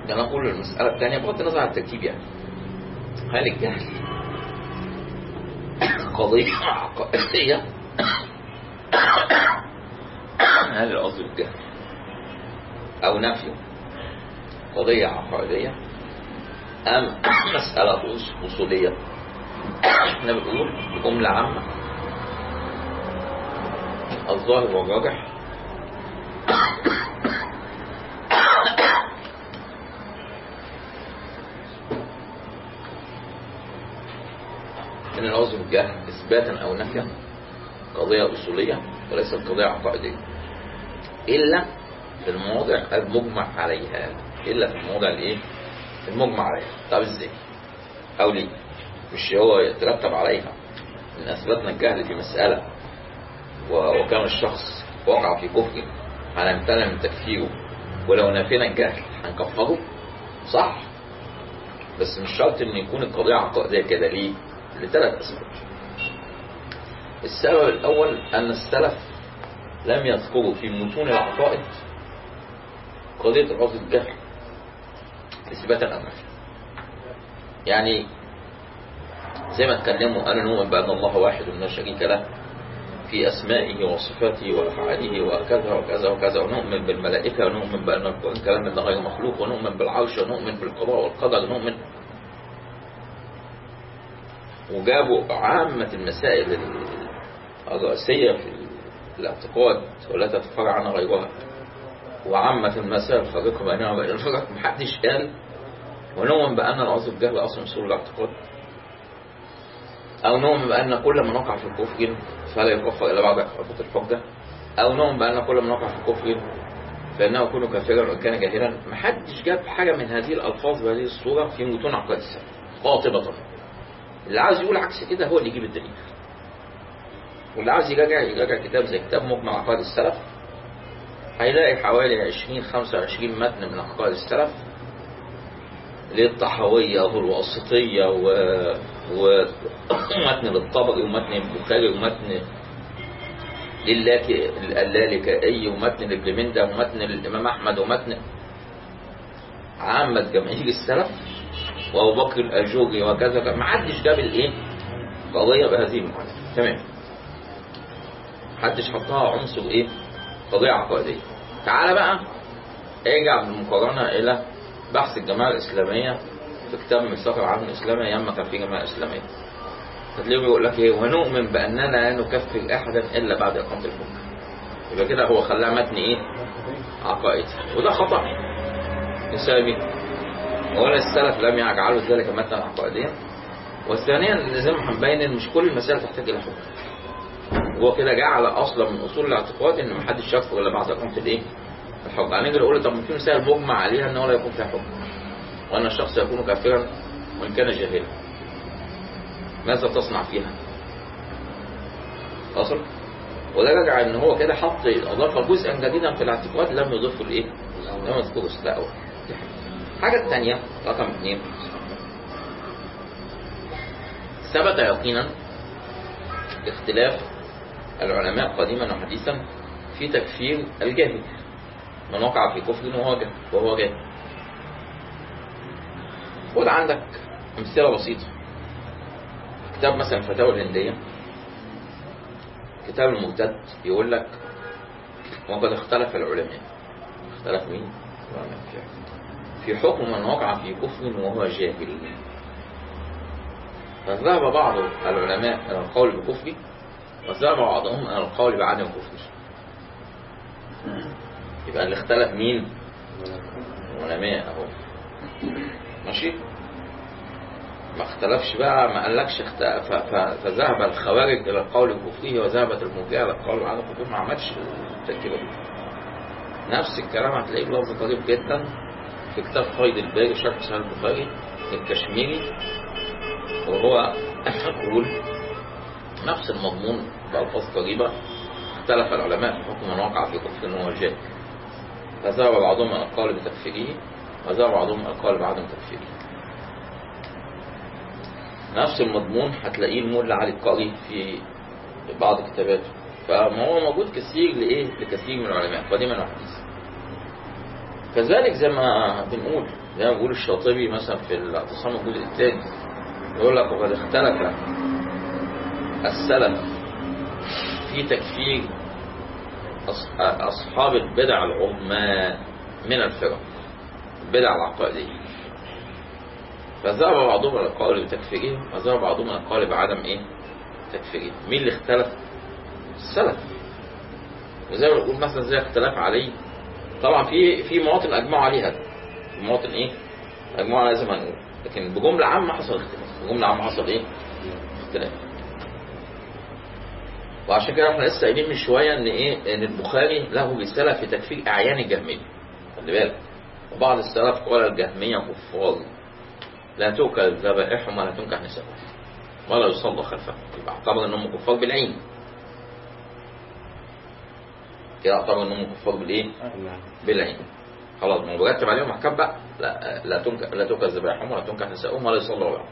ده نقول المسألة الثانية بغض النظر عن الترتيب يعني هل الجهل قضية عقائدية هل القصد الجهل أو نفي قضية عقائدية أم مسألة أصولية احنا بنقول جملة عامة الظاهر والراجح ان العذر بالجهل اثباتا او نفيا قضية اصولية وليست قضية عقائدية الا في المواضع المجمع عليها الا في المواضع الايه المجمع عليها طب ازاي او ليه مش هو يترتب عليها ان اثبتنا الجهل في مسألة و- وكان الشخص وقع في كفر هنمتنع من تكفيره ولو نفينا الجهل هنكفره صح بس مش شرط ان يكون القضية عقائدية كده ليه لثلاث اسباب السبب الاول ان السلف لم يذكروا في متون العقائد قضية العذر الجهل اثباتا او نفيا يعني زي ما اتكلموا قالوا نؤمن بأن الله واحد لا شريك له في أسمائه وصفاته وأفعاله وكذا وكذا وكذا ونؤمن بالملائكة ونؤمن بأن القرآن كلام الله غير مخلوق ونؤمن بالعرش ونؤمن بالقضاء والقدر ونؤمن وجابوا عامة المسائل الرئيسية في الاعتقاد ولا تتفرع عنها غيرها وعامة المسائل الفارقة بينها وبين الفرق محدش قال ونؤمن بأن العذر الجهل أصلا أصول الاعتقاد أو نؤمن بأن كل من وقع في الكفر فلا يكفر إلا بعد إحقاقات الحجة أو نؤمن بأن كل من وقع في الكفر فإنه يكون كافرا وإن كان جاهلا محدش جاب حاجة من هذه الألفاظ بهذه الصورة في متون عقائد السلف قاطبة اللي عاوز يقول عكس كده هو اللي يجيب الدليل واللي عاوز يراجع يراجع كتاب زي كتاب مجمع عقائد السلف هيلاقي حوالي 20 25 متن من عقائد السلف للطحاوية والواسطية و... ومتن للطبري ومتن البخاري ومتن للاكي اللالكائي ومتن لابن ومتن للإمام أحمد ومتن عامة جماهير السلف وأبو بكر الأجوري وكذا ما حدش جاب الإيه قضية بهذه المعنى تمام محدش حطها عنصر إيه قضية عقائدية تعال بقى ارجع بالمقارنة إلى بحث الجماعة الإسلامية في كتاب ميثاق العالم الإسلامي أيام ما كان في جماعة إسلامية هتلاقيه بيقول لك إيه ونؤمن بأننا لا نكفر أحدا إلا بعد إقامة الحكم يبقى كده هو خلاها متن إيه عقائدي وده خطأ لسبب أولا السلف لم يجعلوا ذلك متنا عقائديا وثانيا زي ما هنبين ان مش كل المسائل تحتاج الى حكم هو كده جعل اصلا من اصول الاعتقاد ان ما حدش يكفر الا بعد اقامه الايه الحكم هنيجي نقول طب ما في مسائل مجمع عليها ان هو لا يكون فيها حكم وان الشخص يكون كافرا وان كان جاهلا ماذا تصنع فيها اصل وده رجع ان هو كده حط اضاف جزءا جديدا في الاعتقاد لم يضيفه لايه لم يذكره لا أول. الحاجة الثانية رقم اثنين ثبت يقينا اختلاف العلماء قديما وحديثا في تكفير الجاهل من وقع في كفر وهو جاهل وهو جاهل خد عندك أمثلة بسيطة كتاب مثلا فتاوى الهندية كتاب المرتد يقول لك وقد اختلف العلماء اختلف مين؟ العلماء في في حكم من وقع في كفر وهو جاهل فذهب بعض العلماء إلى القول بكفره وذهب بعضهم إلى القول بعدم كفره يبقى اللي اختلف مين العلماء اهو ماشي ما اختلفش بقى ما قالكش اخت... ف... ف... فذهب الخوارج الى القول بكفره وذهبت المرجئه الى القول بعدم كفره ما عملش التركيبه دي نفس الكلام هتلاقيه بلفظ قريب جدا في كتاب قيد الباري شرح صحيح البخاري الكشميري وهو يقول نفس المضمون بألفاظ قريبة اختلف العلماء في حكم من وقع في كفر وهو جاهل فذهب بعضهم إلى القول بتكفيره وذهب بعضهم إلى القول بعدم تكفيره نفس المضمون هتلاقيه المول علي القاري في بعض كتاباته فما هو موجود كثير لإيه لكثير من العلماء قديما وحديثا كذلك زي ما بنقول زي ما بيقول الشاطبي مثلا في الاعتصام الجزء الثاني يقول لك وقد اختلف السلف في تكفير أص- أصحاب البدع العظمى من الفرق البدع العقائدية فذهب بعضهم إلى القول بتكفيرهم وذهب بعضهم إلى القول بعدم إيه؟ تكفيرهم مين اللي اختلف؟ السلف وزي ما بنقول مثلا زي اختلاف علي طبعا في في مواطن اجمعوا عليها في مواطن ايه؟ اجمعوا عليها زي ما نقول لكن بجمله عامه حصل اختلاف بجمله عامه حصل ايه؟ اختلاف وعشان كده احنا لسه قايلين من شويه ان ايه؟ ان البخاري له رساله في تكفير اعيان الجهميه خلي بالك وبعض السلف قال الجهميه كفار لا تؤكل ذبائحهم ولا تنكح نسائهم ولا يصلى خلفهم يبقى اعتبر انهم كفار بالعين كده اعتبر انهم كفار بالايه؟ بالعين خلاص ما هو مرتب عليهم احكام بقى لا لا تنكح لا تنكح ذبائحهم ولا تنكح نسائهم ولا يصلوا ولا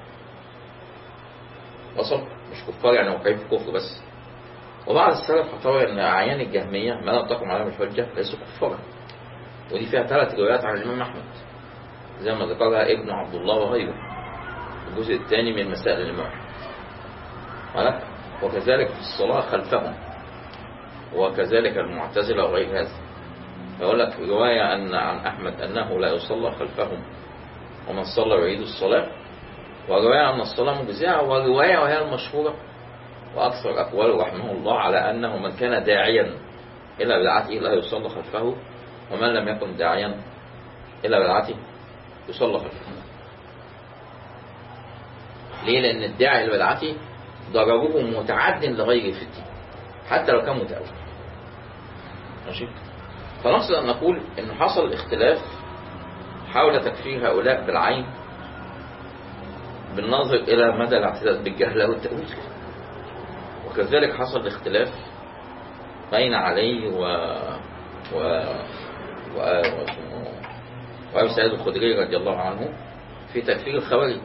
وصل مش كفار يعني واقعين في كفر بس وبعض السلف اعتبر ان اعيان الجهميه ما لم تقم عليهم الحجه ليسوا كفارا ودي فيها ثلاث روايات عن الامام احمد زي ما ذكرها ابن عبد الله وغيره الجزء الثاني من مسائل الامام احمد خلاص؟ وكذلك في الصلاه خلفهم وكذلك المعتزله وغير هذا يقول لك رواية أن عن أحمد أنه لا يصلى خلفهم ومن صلى يعيد الصلاة ورواية أن الصلاة مجزئة ورواية وهي المشهورة وأكثر أقواله رحمه الله على أنه من كان داعيا إلى بدعته لا يصلى خلفه ومن لم يكن داعيا إلى بدعته يصلى خلفه ليه؟ لأن الداعي إلى بدعته ضرره متعد لغيره في الدين حتى لو كان متأول ماشي فنقصد أن نقول أن حصل اختلاف حول تكفير هؤلاء بالعين بالنظر إلى مدى الاعتداد بالجهل أو التأويل وكذلك حصل اختلاف بين علي و و و و- وأبي سعيد الخدري رضي الله عنه في تكفير الخوارج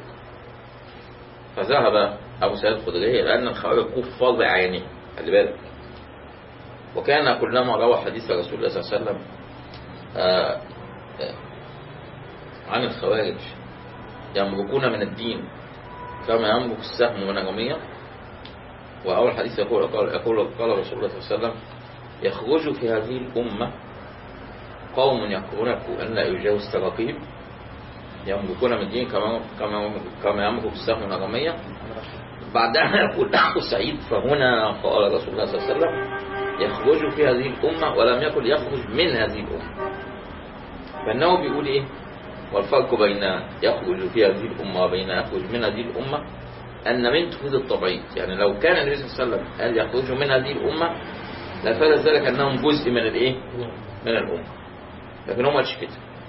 فذهب أبو سعيد الخدري إلى أن الخوارج كفار بعينهم خلي بالك وكان كلما روى حديث رسول الله صلى الله عليه وسلم آه، آه، عن الخوارج يمرقون من الدين كما يمرق السهم من الرمية وأول حديث يقول قال, يقول قال رسول الله صلى الله عليه وسلم يخرج في هذه الأمة قوم يكرهون أن لا يجاوز تراقيب يمرقون من الدين كما كما كما يمرق السهم من الرمية بعدها يقول أخو سعيد فهنا قال رسول الله صلى الله عليه وسلم يخرج في هذه الأمة ولم يكن يخرج من هذه الأمة فإنه بيقول إيه والفرق بين يخرج في هذه الأمة وبين يخرج من هذه الأمة أن من تفيد التبعيض يعني لو كان النبي صلى الله عليه وسلم قال يخرج من هذه الأمة لفاد ذلك أنهم جزء من الإيه من الأمة لكن هو ما قالش كده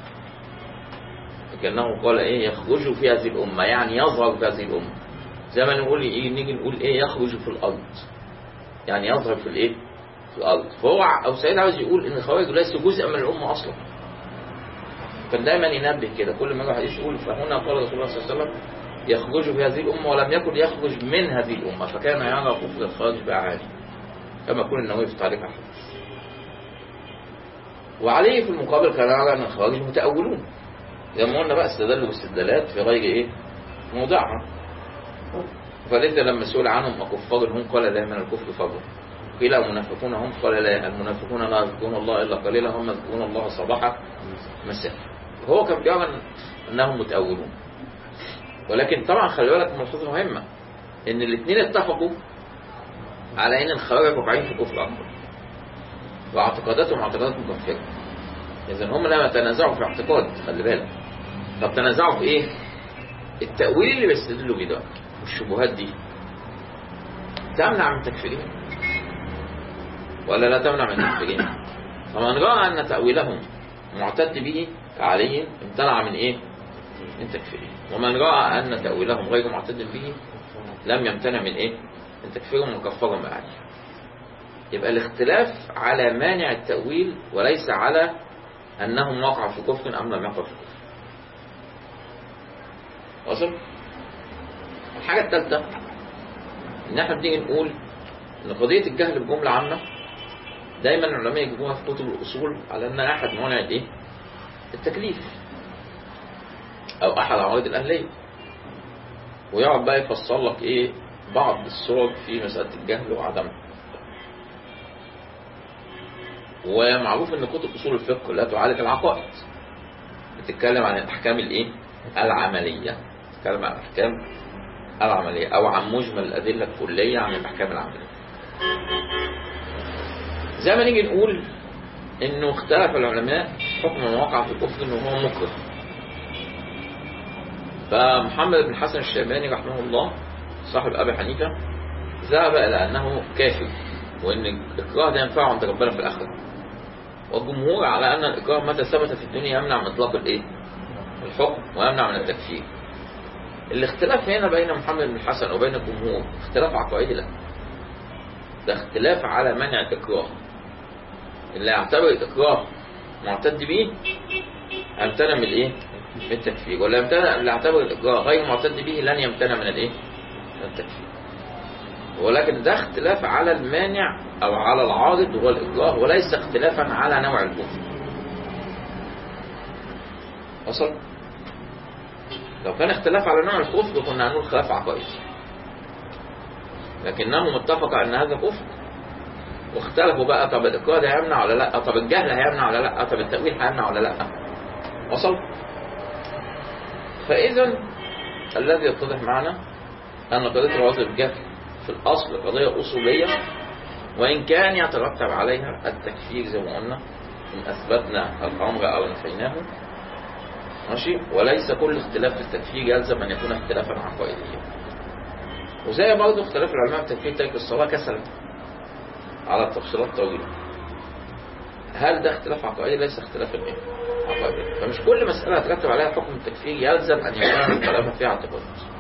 لكنه قال إيه يخرج في هذه الأمة يعني يظهر في هذه الأمة زي ما نقول إيه نيجي نقول إيه يخرج في الأرض يعني يظهر في الإيه في الأرض فهو أو سعيد عاوز يقول إن الخوارج ليسوا جزء من الأمة أصلا كان دايما ينبه كده كل ما يروح حديث يقول فهنا قال رسول الله صلى الله عليه وسلم يخرج في هذه الأمة ولم يكن يخرج من هذه الأمة فكان يرى كفر الخارج بأعالي كما يقول النووي في تعليق أحمد وعليه في المقابل كان يرى أن الخوارج متأولون زي ما قلنا بقى استدلوا باستدلالات في غير إيه موضعها فلذا لما سئل عنهم أكفار هم قال لا من الكفر فضل قيل المنافقون هم قال لا المنافقون لا يذكرون الله إلا قليلا هم يذكرون الله صباحا مساء هو كان بيعمل أنهم متأولون ولكن طبعا خلي بالك ملحوظة مهمة إن الاثنين اتفقوا على إن الخوارج واقعين في كفر أكبر واعتقاداتهم اعتقادات مكفرة إذا هم لما تنازعوا في اعتقاد خلي بالك طب تنازعوا في إيه؟ التأويل اللي بيستدلوا بيه ده والشبهات دي تمنع من تكفيرهم ولا لا تمنع من تكفيرهم فمن رأى أن تأويلهم معتد به كعلي امتنع من إيه؟ من تكفيرهم ومن رأى أن تأويلهم غير معتد به لم يمتنع من إيه؟ من تكفيرهم وكفرهم بعلي يبقى الاختلاف على مانع التأويل وليس على أنهم وقعوا في كفر أم لم يقعوا في كفر وصل؟ الحاجة الثالثة إن احنا بنيجي نقول إن قضية الجهل بجملة عامة دايما العلماء يجيبوها في كتب الأصول على أن أحد موانع الإيه؟ التكليف او احد عوائد الاهليه ويقعد بقى يفصل لك ايه بعض الصور في مساله الجهل وعدمه ومعروف ان كتب اصول الفقه لا تعالج العقائد بتتكلم عن الاحكام الايه العمليه بتتكلم عن الاحكام العمليه او عن مجمل الادله الكليه عن الاحكام العمليه زي ما نيجي نقول انه اختلف العلماء حكم من وقع في الكفر انه هو مكره فمحمد بن حسن الشيباني رحمه الله صاحب ابي حنيفه ذهب الى انه كافر وان الاكراه ده ينفعه عند ربنا في الاخره والجمهور على ان الاكراه متى ثبت في الدنيا يمنع من اطلاق الايه الحكم ويمنع من التكفير الاختلاف هنا بين محمد بن الحسن وبين الجمهور اختلاف عقائدي لا ده اختلاف على منع الاكراه اللي يعتبر الاكراه معتد به يمتنع من الايه من التكفير ولا يمتنع اللي يعتبر الاكراه غير معتد به لن يمتنع من الايه من التكفير ولكن ده اختلاف على المانع او على العارض وهو الاكراه وليس اختلافا على نوع الكفر وصل لو كان اختلاف على نوع الكفر كنا هنقول خلاف عقائدي لكنهم اتفقوا ان هذا كفر واختلفوا بقى طب الاكراه ده هيمنع ولا لا طب الجهل هيمنع ولا لا طب التأويل هيمنع ولا لا وصل فاذا الذي يتضح معنا ان قضيه رواتب الجهل في الأصل قضية أصولية وإن كان يترتب عليها التكفير زي ما قلنا إن أثبتنا الأمر أو نفيناه ماشي وليس كل اختلاف في التكفير يلزم أن يكون اختلافا عقائديا وزي برضه اختلاف العلماء في تكفير ترك الصلاة كسلا على التفصيلات الطويلة هل ده اختلاف عقائدي ليس اختلافا ايه؟ عقائدي فمش كل مسألة يترتب عليها حكم التكفير يلزم أن يكون الكلام فيها اعتبار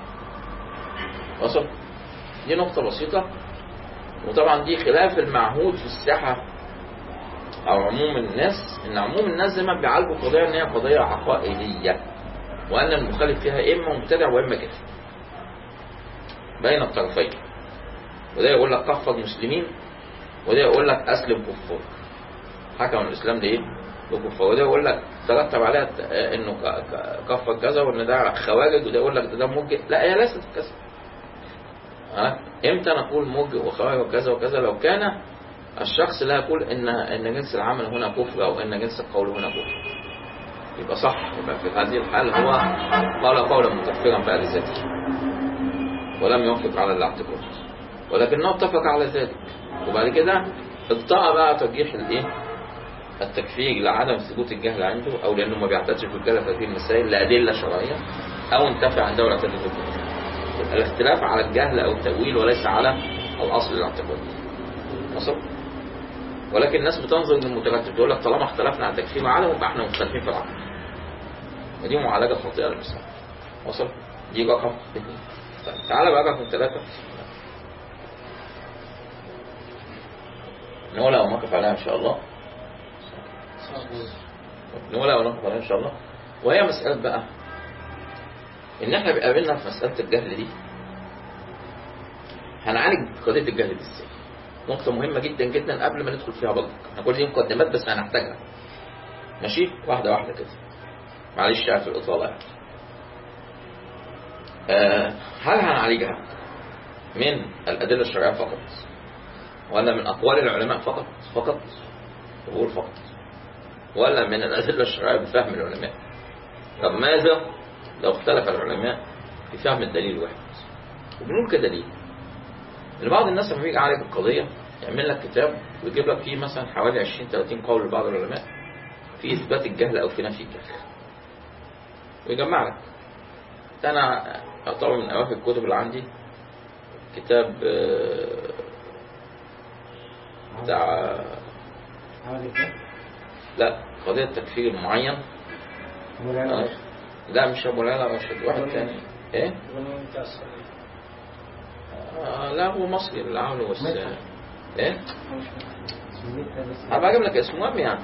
وصل؟ دي نقطة بسيطة وطبعا دي خلاف المعهود في الساحة أو عموم الناس إن عموم الناس زي ما بيعالجوا قضية إن هي قضية عقائدية وأن المخالف فيها إما مبتدع وإما كافر بين الطرفين وده يقول لك كفر مسلمين وده يقول لك أسلم كفار حكم الإسلام ده إيه؟ لكفار وده يقول لك ترتب عليها إنه كفر كذا وإن ده خوارج وده يقول لك ده ده مرجئ لا هي ليست كذا ها امتى نقول مرجئ وخوارج وكذا وكذا لو كان الشخص لا يقول ان ان جنس العمل هنا كفر او ان جنس القول هنا كفر يبقى صح يبقى في هذه الحال هو قال قولا مكفرا بآل ذاته ولم يوافق على الاعتقاد ولكنه اتفق على ذلك وبعد كده ابتغى بقى ترجيح الايه التكفير لعدم ثبوت الجهل عنده او لانه ما بيعتادش في الجهل في هذه المسائل لادله شرعيه او انتفع عن دوله التدريب الاختلاف على الجهل او التاويل وليس على الاصل الاعتقادي وصل ولكن الناس بتنظر للمترتب تقول لك طالما اختلفنا عن التكفير وعدم يبقى احنا مختلفين في العقل ودي معالجه خاطئه للمسألة وصل دي رقم اثنين طيب تعالى بقى رقم ثلاثة نقولها ونقف عليها ان شاء الله نقولها ونقف عليها ان شاء الله وهي مسألة بقى ان احنا بيقابلنا في مسألة الجهل دي هنعالج قضية الجهل دي ازاي نقطة مهمة جدا جدا قبل ما ندخل فيها برضه احنا كل دي مقدمات بس هنحتاجها ماشي واحدة واحدة كده معلش في الإطالة يعني آه هل هنعالجها من الأدلة الشرعية فقط ولا من أقوال العلماء فقط فقط بقول فقط ولا من الأدلة الشرعية بفهم العلماء طب ماذا لو اختلف العلماء في فهم الدليل الواحد وبنقول كدليل ان بعض الناس لما بيجي يعالج القضيه يعمل لك كتاب ويجيب لك فيه مثلا حوالي 20 30 قول لبعض العلماء في اثبات الجهل او في نفي الجهل ويجمع لك انا اعتبر من اوائل الكتب اللي عندي كتاب بتاع لا قضية تكفير معين لا مش ابو لا مش واحد تاني ايه آه لا هو مصري اللي عامله بس ايه هبقى اجيب لك اسمه المهم يعني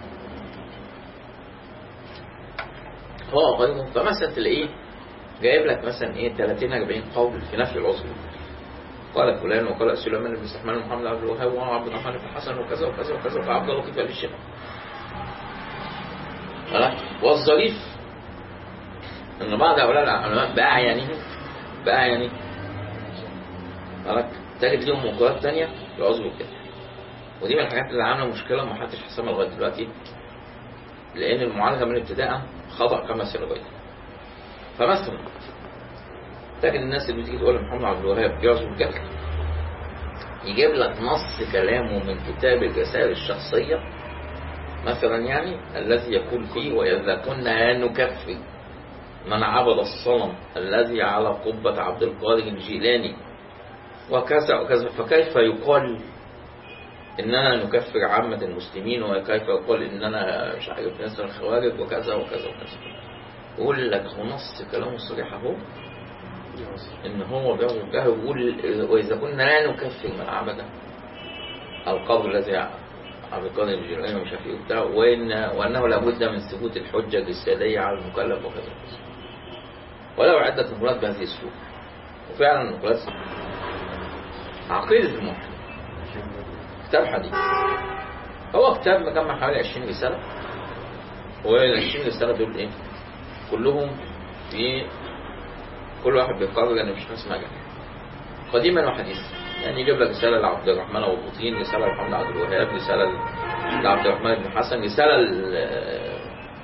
هو غيره فمثلا تلاقيه جايب لك مثلا ايه 30 40 قول في نفي العذر قال فلان وقال سليمان بن سحمان ومحمد عبد الوهاب وعبد الرحمن بن حسن وكذا وكذا وكذا وعبد اللطيف بن الشيخ خلاص؟ والظريف ان بعض هؤلاء العلماء بأعيانهم بأعيانهم خلاص؟ تجد لهم مقولات تانية يعوذوا بالله ودي من الحاجات اللي عامله مشكله ما حدش حسمها لغايه دلوقتي لان المعالجه من ابتداء خطا كما سنبين فمثلا تجد الناس اللي بتيجي تقول محمد عبد الوهاب يعوذ بالله يجيب لك نص كلامه من كتاب الرسائل الشخصيه مثلا يعني الذي يقول فيه واذا كنا نكفي من عبد الصنم الذي على قبة عبد القادر الجيلاني وكذا وكذا فكيف يقال اننا نكفر عامة المسلمين وكيف يقال اننا مش عارف ناس الخوارج وكذا وكذا وكذا يقول لك هو نص كلامه صريح اهو ان هو بيعمل به يقول واذا كنا لا نكفر من عبد القبر الذي عبد القادر الجيلاني ومش عارف ايه وبتاع وان وانه لابد من ثبوت الحجه الرساليه على المكلف وكذا وكذا ولو عده نقولات بهذه الصوره وفعلا النقولات عقيده الموحد كتاب حديث هو كتاب مجمع حوالي 20 رسالة وال 20 رسالة دول ايه كلهم في كل واحد بيقرر ان مفيش حاجه اسمها جمع قديما وحديثا يعني يجيب لك رسالة لعبد الرحمن أبو بطين رسالة لمحمد عبد الوهاب رسالة لعبد الرحمن بن حسن رسالة ل-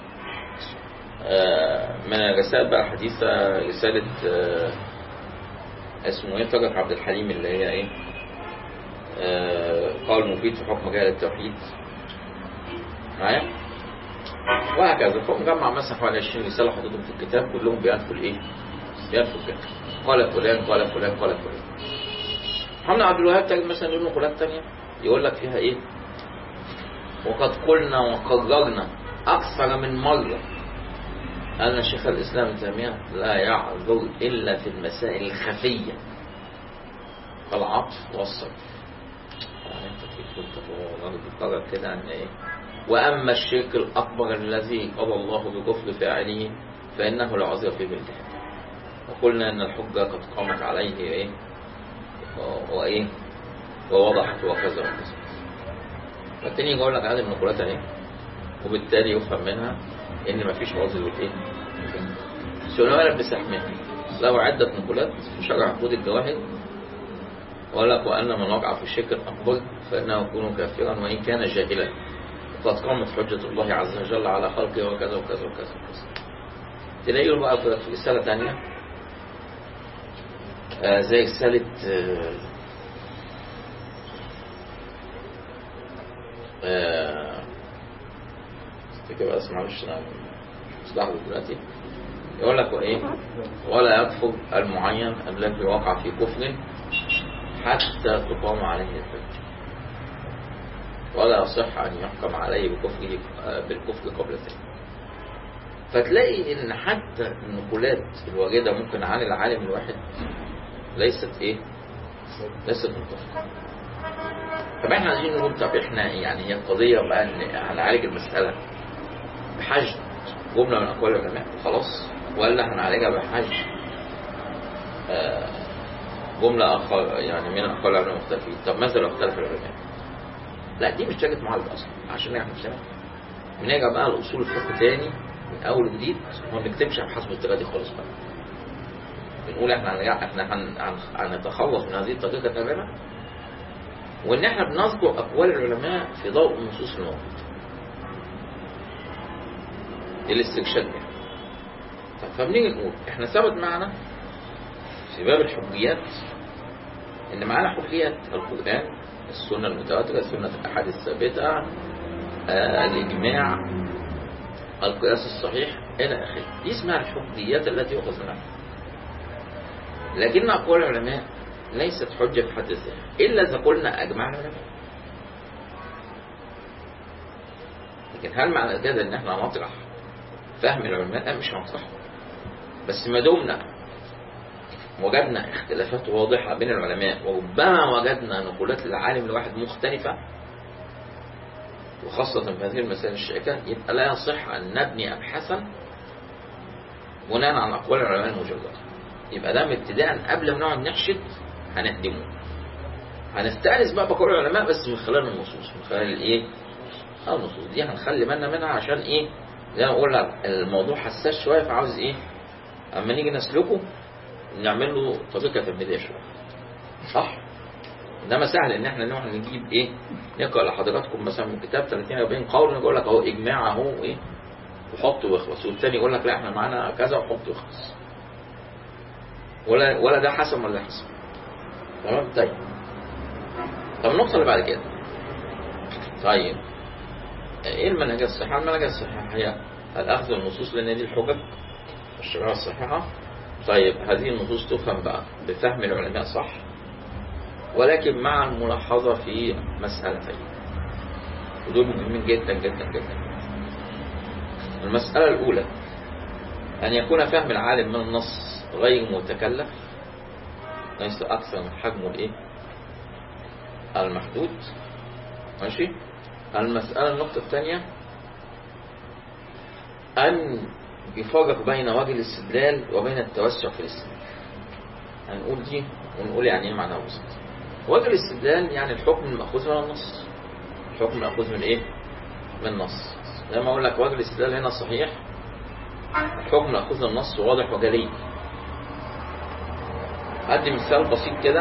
آه، من الرسائل بقى الحديثة رسالة آه، اسمه ايه فرق عبد الحليم اللي هي ايه آه، قال مفيد في حكم جهل التوحيد معايا وهكذا فهو مجمع مثلا حوالي 20 رسالة حطيتهم في الكتاب كلهم بينفوا الايه؟ بينفوا الجهل قال فلان قال فلان قال فلان محمد عبد الوهاب تجد مثلا له نقولات تانية يقول لك فيها ايه؟ وقد قلنا وقررنا أكثر من مرة أن شيخ الإسلام ابن تيمية لا يعذر إلا في المسائل الخفية كالعطف والصرف يعني انت في كنت بتقرر كده ان ايه واما الشرك الاكبر الذي قضى الله بكفر فاعله فانه لا عذر فيه بالجهل وقلنا ان الحجه قد قامت عليه ايه و- وايه ووضحت وكذا وكذا فالتاني يقول لك هذه النقولات اهي وبالتالي يفهم منها ان مفيش عذر بالايه سليمان بن سحمان له عده نقولات في شرع عقود الجواهر ولك وأن من وقع في الشرك الأكبر فإنه يكون كافرا وإن كان جاهلا وقد قامت حجة الله عز وجل على خلقه وكذا وكذا وكذا وكذا تلاقيه بقى في في رسالة تانية آه زي رسالة آه آه افتكر بقى اسمع مش مش لحظة دلوقتي يقول لك وإيه ولا يكفر المعين الذي وقع في كفر حتى تقام عليه الحجة ولا يصح أن يحكم عليه بكفره بالكفر قبل ذلك فتلاقي إن حتى النقولات الواردة ممكن عن العالم الواحد ليست إيه؟ ليست متفقة طب احنا عايزين نقول طب احنا يعني هي القضية بقى ان هنعالج المسألة بحشد جملة من أقوال العلماء خلاص ولا هنعالجها بحشد آه جملة أخر يعني من أقوال العلماء مختلفين طب ماذا لو اختلف العلماء؟ لا دي مش تاجت معالجة أصلا عشان احنا مش بنرجع بقى لأصول الفقه تاني من أول وجديد وما بنكتبش على حسب الطريقة دي خالص بقى بنقول احنا هنرجع احنا هن- هن- هنتخلص من هذه الطريقة تماما وإن احنا بنذكر أقوال العلماء في ضوء النصوص الموجودة الاسترشاد يعني طب فبنيجي نقول احنا ثبت معنا في باب الحجيات ان معانا حجيات القرآن السنة المتواترة السنة الأحاديث الثابتة آه الإجماع القياس الصحيح إلى آخره دي اسمها الحجيات التي يؤخذ منها لكن أقوال العلماء ليست حجة في حد ذاتها إلا إذا قلنا أجمع العلماء لكن هل معنى كده إن إحنا نطرح فهم العلماء لا مش هنطرحه بس ما دمنا وجدنا اختلافات واضحة بين العلماء وربما وجدنا نقولات للعالم الواحد مختلفة وخاصة في هذه المسائل الشائكة يبقى لا يصح أن نبني أبحاثا بناء على أقوال العلماء المجردة يبقى ده ابتداء قبل ما نقعد نحشد هنهدمه هنستأنس بقى بقول العلماء بس من خلال النصوص من خلال الايه؟ اه النصوص دي هنخلي بالنا منها عشان ايه؟ زي ما بقول لك الموضوع حساس شويه فعاوز ايه اما نيجي نسلكه نعمل له طريقه تمهيديه شويه صح انما سهل ان احنا نروح نجيب ايه نقرا لحضراتكم مثلا من كتاب 30 40 قول نقول لك اهو اجماع اهو ايه وحط واخلص والتاني يقول لك لا احنا معانا كذا وحط واخلص ولا ولا ده حسن ولا حسن تمام طيب طب النقطه اللي بعد كده طيب ايه المنهج الصحيح المنهج الصحيح هي الاخذ بالنصوص لان دي الحجج الشريعه الصحيحه طيب هذه النصوص تفهم بقى بفهم العلماء صح ولكن مع الملاحظة في مسألتين ودول مهمين جدا جدا جدا المسألة الأولى أن يكون فهم العالم من النص غير متكلف ليس أكثر من حجمه الإيه؟ المحدود ماشي المسألة النقطة الثانية أن يفرق بين وجه الاستدلال وبين التوسع في الاستدلال هنقول دي ونقول يعني ايه معناها بسيط وجه الاستدلال يعني الحكم المأخوذ من النص الحكم المأخوذ من ايه من النص زي ما اقول لك وجه الاستدلال هنا صحيح الحكم مأخوذ من النص واضح وجلي ادي مثال بسيط كده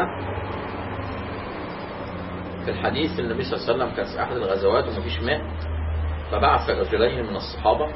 في الحديث النبي صلى الله عليه وسلم كان في احد الغزوات ومفيش ماء فبعث رجلين من الصحابه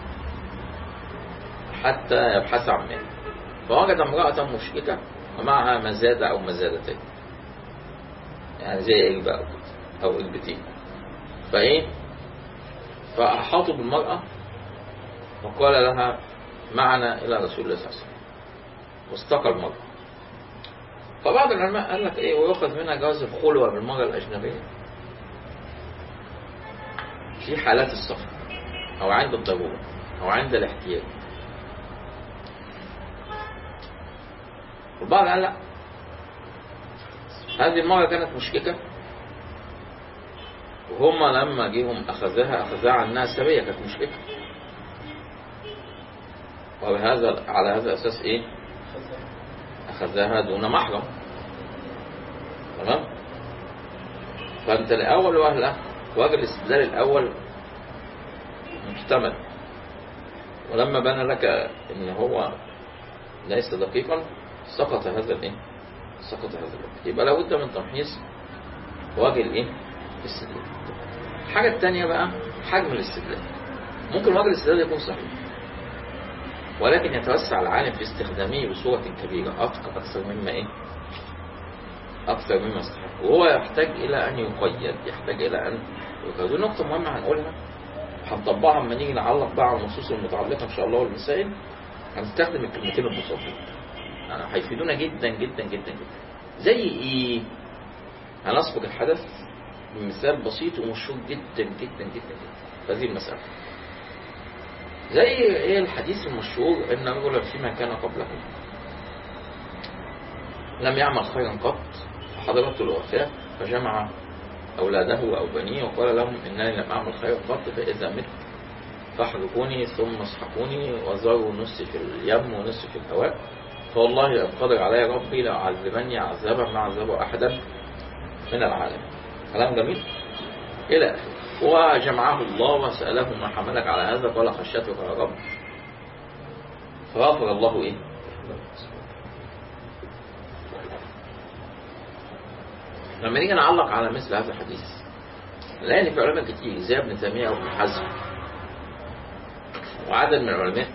حتى يبحث عن ماء فوجد امرأة مشركة ومعها مزادة أو مزادتين يعني زي إجبة أو كده أو إجبتين فإيه فأحاطوا بالمرأة وقال لها معنا إلى رسول الله صلى الله عليه وسلم واستقى المرأة فبعض العلماء قال لك إيه ويأخذ منها جواز الخلوة بالمرأة الأجنبية في حالات السفر أو عند الضرورة أو عند الاحتياج والبعض قال لا هذه المرة كانت مشككة وهم لما جيهم أخذها أخذها عنها سبية كانت مشككة وبهذا على هذا الأساس إيه أخذها دون محرم تمام فأنت الأول وهلة وجه الاستدلال الأول محتمل ولما بان لك ان هو ليس دقيقا سقط هذا الايه سقط هذا الوجه يبقى لابد من تمحيص وجه الايه الاستدلال الحاجه الثانيه بقى حجم الاستدلال ممكن وجه الاستدلال يكون صحيح ولكن يتوسع العالم في استخدامه بصورة كبيرة أكثر مما إيه؟ أكثر مما يستحق وهو يحتاج إلى أن يقيد يحتاج إلى أن يقيد دي نقطة مهمة هنقولها هنطبقها لما نيجي نعلق بقى على النصوص المتعلقة إن شاء الله والمسائل هنستخدم الكلمتين المصابين يعني هيفيدونا جدا جدا جدا جدا زي إيه؟ هنسبق الحدث بمثال بسيط ومشهور جدا جدا جدا جدا في هذه المسألة زي ايه الحديث المشهور ان رجلا فيما كان قبله لم يعمل خيرا قط فحضرته الوفاة فجمع أولاده أو بنيه وقال لهم إنني لم أعمل خيرا قط فإذا مت فاحرقوني ثم اسحقوني وذروا نصي في اليم ونصي في الهواء فوالله إن قدر علي ربي لأعذبني عذابا ما عذب أحدا من العالم كلام جميل إلى آخره وجمعه الله وسأله ما حملك على هذا قال خشيتك يا رب فغفر الله إيه لما نيجي نعلق على مثل هذا الحديث نلاقي في علماء كتير زي ابن تيمية وابن حزم وعدد من العلماء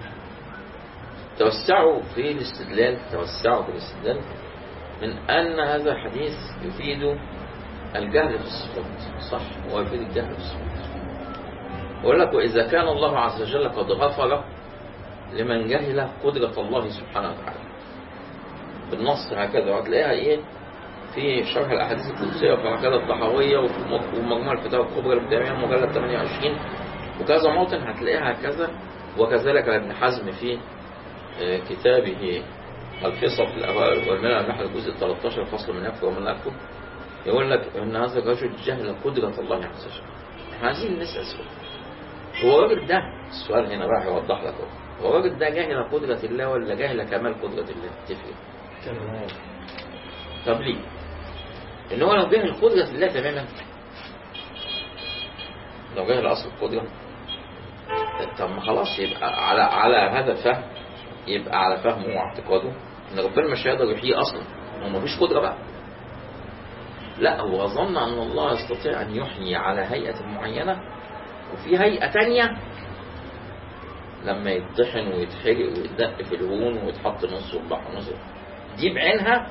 توسعوا في الاستدلال توسعوا في الاستدلال من أن هذا الحديث يفيد الجهل في الصفات صح هو يفيد الجهل في الصفات يقول لك وإذا كان الله عز وجل قد غفر لمن جهل قدرة الله سبحانه وتعالى بالنص هكذا وهتلاقيها إيه في شرح الأحاديث القدسية وفي عقيدة الطحاوية وفي مجموعة الفتاوى الكبرى الابتدائية مجلد 28 وكذا موطن هتلاقيها هكذا وكذلك ابن حزم في كتابه الفصل في الأوائل والمنع النحل الجزء 13 فصل من يكفر ومن لا يكفر يقول لك ان هذا الرجل جهل قدرة الله عز وجل احنا عايزين نسأل سؤال هو الراجل ده السؤال هنا راح يوضح لك هو هو الراجل ده جاهل قدرة الله ولا جاهل كمال قدرة الله تفرق طب ليه ان هو لو جاهل قدرة الله تماما لو جاهل اصل القدرة طب ما خلاص يبقى على على هذا الفهم يبقى على فهمه واعتقاده ان ربنا مش هيقدر يحيي اصلا هو مفيش قدره بقى لا هو ظن ان الله يستطيع ان يحيي على هيئه معينه وفي هيئه تانية لما يطحن ويتحرق ويتدق في الهون ويتحط نص وبحر نص دي بعينها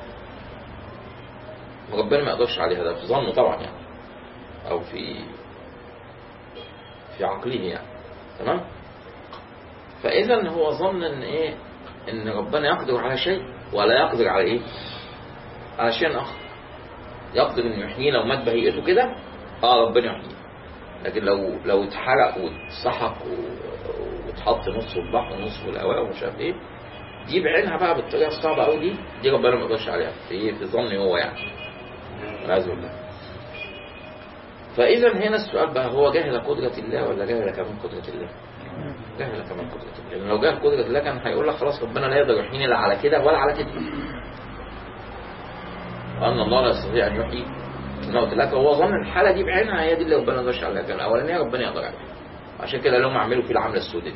ربنا ما يقدرش عليها ده في ظنه طبعا يعني او في في عقله يعني تمام فاذا هو ظن ان ايه ان ربنا يقدر على شيء ولا يقدر على ايه على شيء اخر يقدر انه يحييه لو مات بهيئته كده اه ربنا يحييه لكن لو لو اتحرق واتسحق و- واتحط نص في البحر ونص في الهواء ومش عارف ايه دي بعينها بقى بالطريقه الصعبه قوي دي دي ربنا ما يقدرش عليها في ايه في ظني هو يعني والعياذ بالله فاذا هنا السؤال بقى هو جهل قدره الله ولا جهل كمان قدره الله؟ جهل كمان قدره الله لأن لو جهل قدره الله كان هيقول لك خلاص ربنا لا يقدر يحييني لا على كده ولا على كده وان الله لا يستطيع ان يحيي انا قلت لك هو ظن الحاله دي بعينها هي دي اللي ربنا ما يقدرش عليها كان الاولانيه ربنا يقدر عليها عشان كده لهم اعملوا في العمله السوداء دي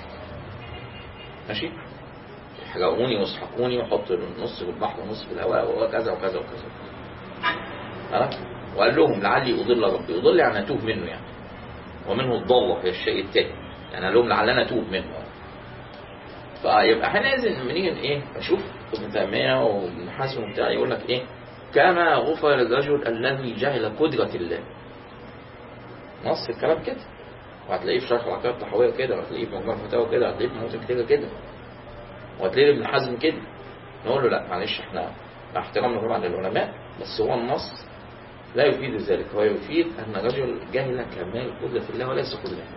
ماشي يحرقوني ويسحقوني ويحطوا النص في البحر ونص في الهواء وكذا وكذا وكذا ها وقال لهم لعلي اضل ربي اضل يعني اتوه منه يعني ومنه الضاله هي الشيء التاني يعني قال لهم لعلنا اتوه منه فيبقى حينئذ لما نيجي ايه اشوف ابن تيميه وابن حزم وبتاع يقول لك ايه كما غفر للرجل الذي جهل قدره الله نص الكلام كده وهتلاقيه في شرح العقيده الطحاويه كده وهتلاقيه في مجموع الفتاوى كده وهتلاقيه في مواطن كتير كده وهتلاقيه ابن حزم كده نقول له لا معلش احنا مع احترامنا طبعا للعلماء بس هو النص لا يفيد ذلك هو يفيد ان الرجل جهل كمال قدره الله وليس كلها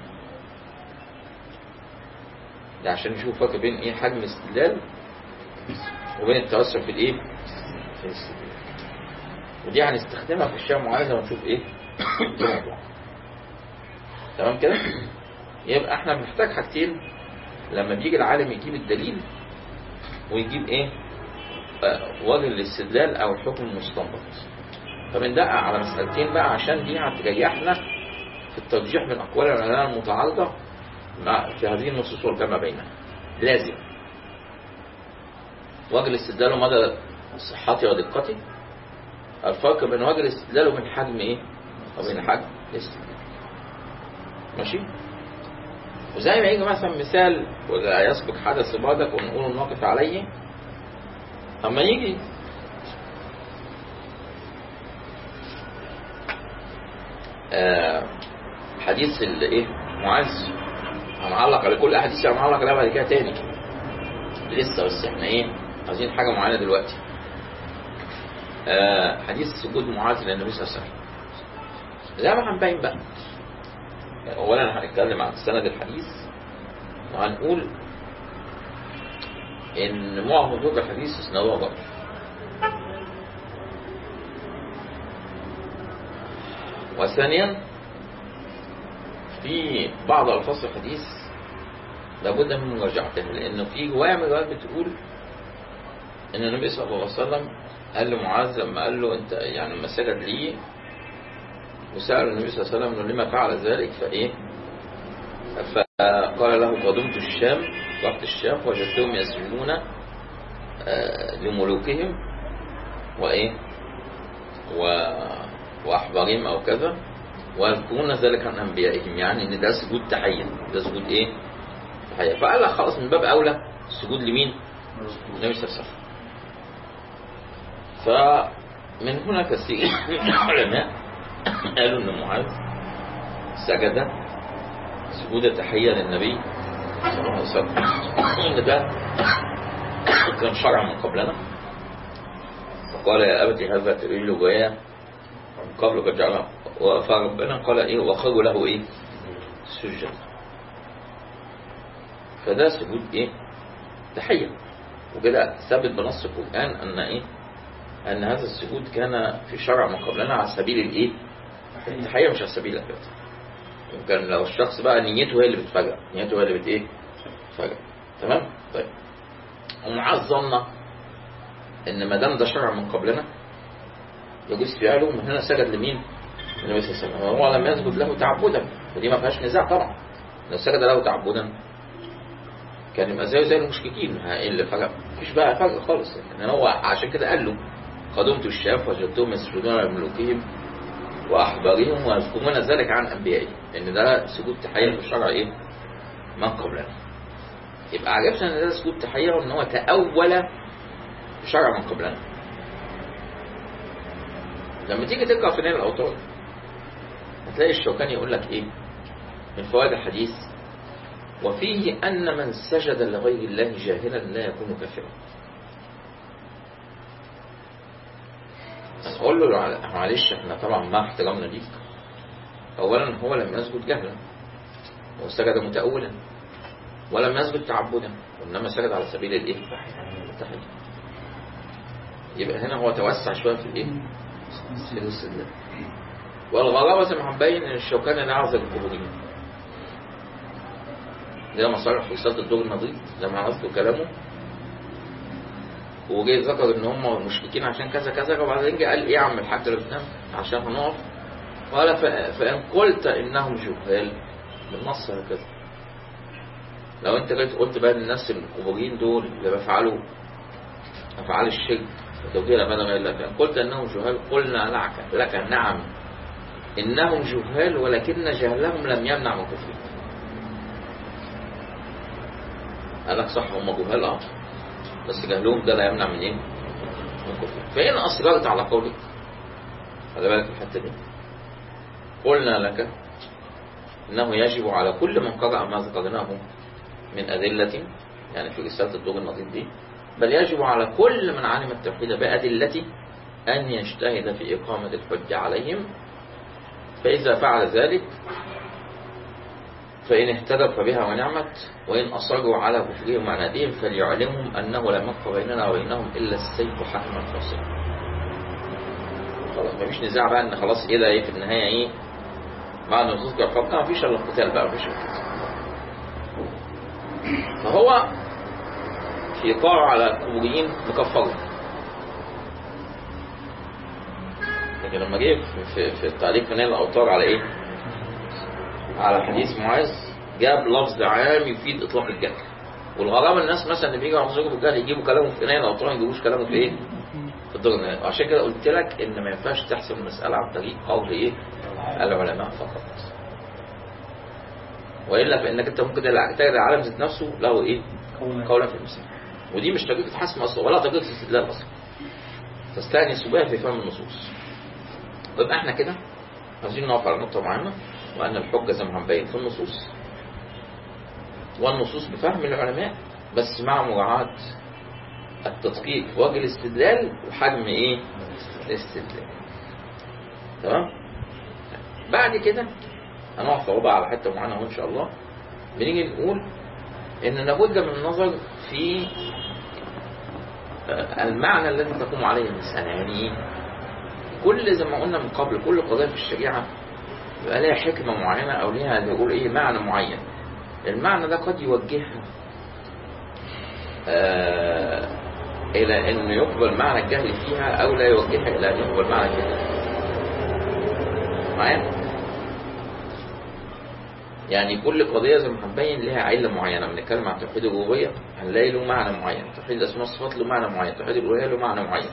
ده عشان نشوف فرق بين ايه حجم الاستدلال وبين التوسع في الايه في الاستدلال ودي هنستخدمها في الشيء معين لما نشوف ايه الموضوع تمام كده يبقى احنا بنحتاج حاجتين لما بيجي العالم يجيب الدليل ويجيب ايه آه، وجه الاستدلال او الحكم المستنبط فبندقق على مسألتين بقى عشان دي هتريحنا في الترجيح بين اقوال العلماء المتعارضه مع في هذه النصوص والجمع بينها لازم وجه الاستدلال ومدى صحته ودقته الفرق بين وجه الاستدلال وبين حجم ايه وبين حجم الاستدلال ماشي وزي ما يجي مثلا مثال ولا يسبق حدث بعدك ونقول نقف عليه اما يجي آه حديث الايه معاذ هنعلق على كل احاديث هنعلق عليها بعد كده تاني لسه بس احنا ايه عايزين حاجه معينه دلوقتي آه حديث سجود معاذ للنبي صلى الله عليه وسلم زي ما هنبين بقى اولا هنتكلم عن سند الحديث وهنقول ان معظم طرق الحديث اسناده ضعيف وثانيا في بعض الفاظ الحديث لابد من مراجعتها لان في روايه من الروايات بتقول ان النبي صلى الله عليه وسلم قال لمعاذ لما قال له انت يعني لما سجد لي وسأل النبي صلى الله عليه وسلم انه لما فعل ذلك فايه فقال له قدمت الشام رحت الشام وجدتهم يسجدون آه، لملوكهم وايه و... واحبارهم او كذا ويذكرون ذلك عن انبيائهم يعني ان ده سجود تحيه ده سجود ايه تحيه فقال لك خلاص من باب اولى السجود لمين النبي صلى الله عليه وسلم فمن هنا كثير من العلماء قالوا ان معاذ سجد سجود تحيه للنبي صلى الله عليه وسلم ان ده كان شرع من قبلنا فقال يا ابت هذا تريد جوايا قبل قد جعل فربنا قال ايه وخروا له ايه سجد فده سجود ايه تحيه وكده ثابت بنص القران ان ايه ان هذا السجود كان في شرع من قبلنا على سبيل الايه التحيه مش على سبيل العباده يمكن لو الشخص بقى نيته هي اللي بتفرق نيته هي اللي بت ايه تفرق تمام طيب ومعاه ظن ان ما دام ده شرع من قبلنا يجوز فعله من هنا سجد لمين؟ النبي صلى الله عليه وسلم هو لم يسجد له تعبدا ودي ما فيهاش نزاع طبعا لو سجد له تعبدا كان يبقى زيه زي المشركين ها ايه اللي فرق مفيش بقى فرق خالص يعني هو عشان كده قال له قدمت الشاف وجدتهم يسجدون لملوكهم واحبارهم ويذكرون ذلك عن انبيائهم ان ده سجود تحيه في الشرع ايه من قبلنا يبقى عرفنا ان ده سجود تحيه وان هو تاول شرع من قبلنا لما تيجي تقرا في نيل الاوطان هتلاقي الشوكاني يقول لك ايه من فوائد الحديث وفيه أن من سجد لغير الله جاهلا لا يكون كافرا نقول له معلش احنا طبعا مع احترامنا ليك اولا هو لم يسجد جهلا هو سجد متأولا ولم يسجد تعبدا وانما سجد على سبيل الايه التحية يبقى هنا هو توسع شويه في الايه في الاستدلال والغرابة زي ما هنبين ان الشوكاني لا يعذر القبوريين زي ما صرح في رسالة الدور النظيف زي ما عرفتوا كلامه وجاي ذكر ان هم مشركين عشان كذا كذا وبعدين جه قال ايه يا عم الحاج اللي بتنام عشان هنقف قال ف- فان قلت انهم جهال بالنص هكذا لو انت جيت قلت بقى الناس القبوريين دول اللي بيفعلوا افعال الشرك وتوجيه لمن غير الله فان قلت انهم جهال قلنا لك لك نعم انهم جهال ولكن جهلهم لم يمنع من كفرهم قال لك صح هم جهال اه بس جهلهم ده لا يمنع من ايه من كفرهم فإن أصررت على قولك خلي بالك من الحتة دي قلنا لك إنه يجب على كل من قرأ ما ذكرناه من أدلة يعني في رسالة الدور النظيف دي بل يجب على كل من علم التوحيد بأدلة أن يجتهد في إقامة الحجة عليهم فإذا فعل ذلك فإن اهتدوا فبها ونعمت وإن أصروا على كفرهم وعنادهم فليعلمهم أنه لا مكر بيننا وبينهم إلا السيف حكما فاصلا خلاص مفيش نزاع بقى ان خلاص ايه ده ايه في النهايه ايه بعد ما تذكر ربنا مفيش الا القتال بقى مفيش القتال فهو في طاعة على القبوريين مكفرة لكن لما جه في, في, في التعليق في نيل الأوتار على إيه؟ على حديث معاذ جاب لفظ عام يفيد إطلاق الجهل والغرابة الناس مثلا اللي بيجوا يعرفوا بالجهل يجيبوا كلامه في نيل الأوتار ما يجيبوش كلامه في إيه؟ في الدور النهائي وعشان كده قلت لك إن ما ينفعش تحسب المسألة عن طريق قول إيه؟ العلماء فقط وإلا فإنك أنت ممكن تجد العالم ذات نفسه له إيه؟ قولا في المسألة ودي مش طريقة حسم أصلا ولا طريقة استدلال أصلا تستأنس بها في فهم النصوص يبقى احنا كده عايزين نقف على نقطة معينة وأن الحجة زي ما هنبين في النصوص والنصوص بفهم العلماء بس مع مراعاة التدقيق في وجه الاستدلال وحجم ايه الاستدلال تمام بعد كده هنقف اهو بقى على حتة معينة اهو ان شاء الله بنيجي نقول ان لابد من النظر في المعنى الذي تقوم عليه المسألة يعني ايه كل زي ما قلنا من قبل كل قضية في الشريعة يبقى لها حكمة معينة أو لها نقول إيه معنى معين المعنى ده قد يوجهها آه إلى أن يقبل معنى الجهل فيها أو لا يوجهها إلى أن يقبل معنى الجهل معايا يعني كل قضية زي ما هنبين لها علة معينة بنتكلم عن توحيد الربوبية هنلاقي له معنى معين توحيد الأسماء والصفات له معنى معين توحيد الألوهية له معنى معين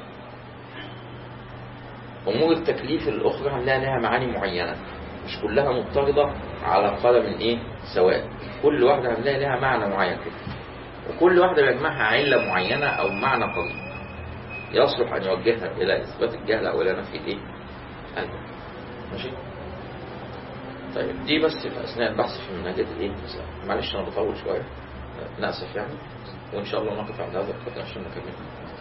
أمور التكليف الأخرى هنلاقي لها معاني معينة مش كلها مضطردة على قدم إيه سواء كل واحدة هنلاقي لها معنى معين كده وكل واحدة بيجمعها علة معينة أو معنى قريب يصلح أن يوجهها إلى إثبات الجهل أو إلى نفي الإيه الجهل ماشي طيب دي بس في أثناء البحث في منهجات الإيه معلش أنا بطول شوية نأسف يعني وإن شاء الله نقف عند هذا القدر عشان نكمل